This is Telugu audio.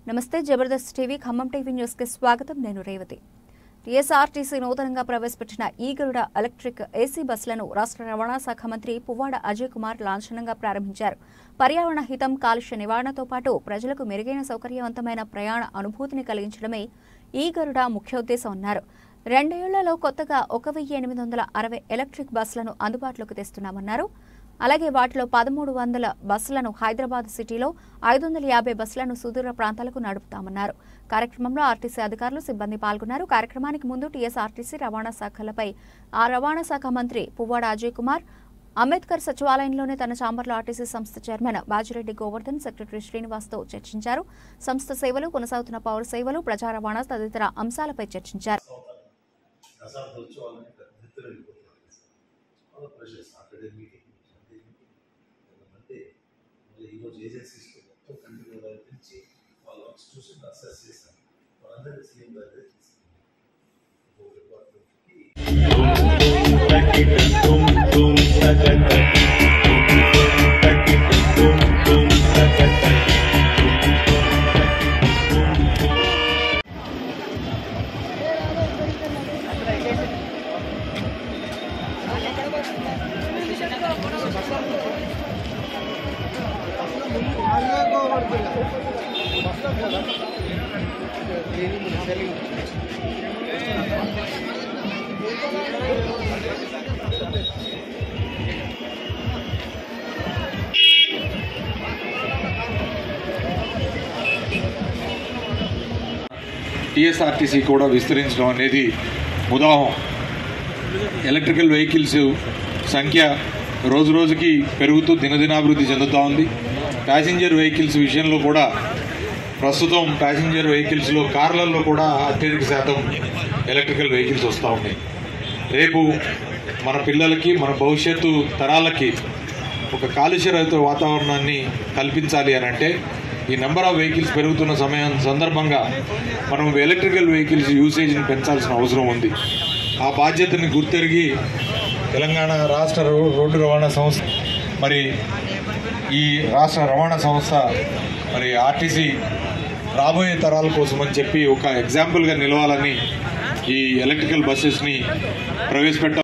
నమస్తే Jabardasth TV Khammam TV news కి స్వాగతం నేను రేవతి టీఎస్ఆర్టీసీ నూతనంగా ప్రవేశపెట్టిన ఈ గరుడ ఎలక్ట్రిక్ ఏసీ బస్సులను రాష్ట్ర రవాణా శాఖ మంత్రి పువ్వాడ అజయ్ కుమార్ లాంఛనంగా ప్రారంభించారు పర్యావరణ హితం కాలుష్య నివారణతో పాటు ప్రజలకు మెరుగైన సౌకర్యవంతమైన ప్రయాణ అనుభూతిని కలిగించడమే ఈ గరుడ ముఖ్యోద్దేశం అన్నారు రెండేళ్లలో కొత్తగా ఒక వెయ్యి ఎనిమిది వందల అరవై ఎలక్ట్రిక్ బస్సులను అందుబాటులోకి తెస్తున్నామన్నారు అలాగే వాటిలో పదమూడు వందల బస్సులను హైదరాబాద్ సిటీలో ఐదు వందల యాభై బస్సులను సుదూర ప్రాంతాలకు నడుపుతామన్నారు కార్యక్రమంలో ఆర్టీసీ అధికారులు సిబ్బంది పాల్గొన్నారు కార్యక్రమానికి ముందు టీఎస్ఆర్టీసీ రవాణా శాఖలపై ఆ రవాణా శాఖ మంత్రి పువ్వాడ అజయ్ కుమార్ అంబేద్కర్ సచివాలయంలోనే తన చాంబర్లో ఆర్టీసీ సంస్థ చైర్మన్ బాజిరెడ్డి గోవర్ధన్ సెక్రటరీ శ్రీనివాస్తో చర్చించారు సంస్థ సేవలు కొనసాగుతున్న పౌర సేవలు ప్రజా రవాణా తదితర అంశాలపై చర్చించారు దశాబ్దోత్సవాలని పెద్ద వెళ్ళిపోతున్నారు చాలా pressure Saturday meeting Sunday meeting అంటే మళ్ళీ ఈరోజు ఏజెన్సీస్లో మొత్తం కంటిన్యూ నుంచి వాళ్ళ వర్క్స్ చూసి అసెస్ చేశాను వాళ్ళందరినీ సీఎం గారి దగ్గర తీసుకెళ్ళాను. ఒక్కొక్క డిపార్ట్మెంట్కి టీఎస్ఆర్టీసీ కూడా విస్తరించడం అనేది ఉదాహం ఎలక్ట్రికల్ వెహికల్స్ సంఖ్య రోజు రోజుకి పెరుగుతూ దినదినాభివృద్ధి చెందుతూ ఉంది ప్యాసింజర్ వెహికల్స్ విషయంలో కూడా ప్రస్తుతం ప్యాసింజర్ వెహికల్స్లో కార్లలో కూడా అత్యధిక శాతం ఎలక్ట్రికల్ వెహికల్స్ వస్తూ ఉన్నాయి రేపు మన పిల్లలకి మన భవిష్యత్తు తరాలకి ఒక కాలుష్య రహిత వాతావరణాన్ని కల్పించాలి అని అంటే ఈ నెంబర్ ఆఫ్ వెహికల్స్ పెరుగుతున్న సమయం సందర్భంగా మనం ఎలక్ట్రికల్ వెహికల్స్ యూసేజ్ని పెంచాల్సిన అవసరం ఉంది ఆ బాధ్యతని గుర్తెరిగి తెలంగాణ రాష్ట్ర రో- రోడ్డు రవాణా సంస్థ మరి ఈ రాష్ట్ర రవాణా సంస్థ మరి ఆర్టీసీ రాబోయే తరాల కోసం అని చెప్పి ఒక ఎగ్జాంపుల్గా నిలవాలని ఈ ఎలక్ట్రికల్ బస్సెస్ని ప్రవేశపెట్ట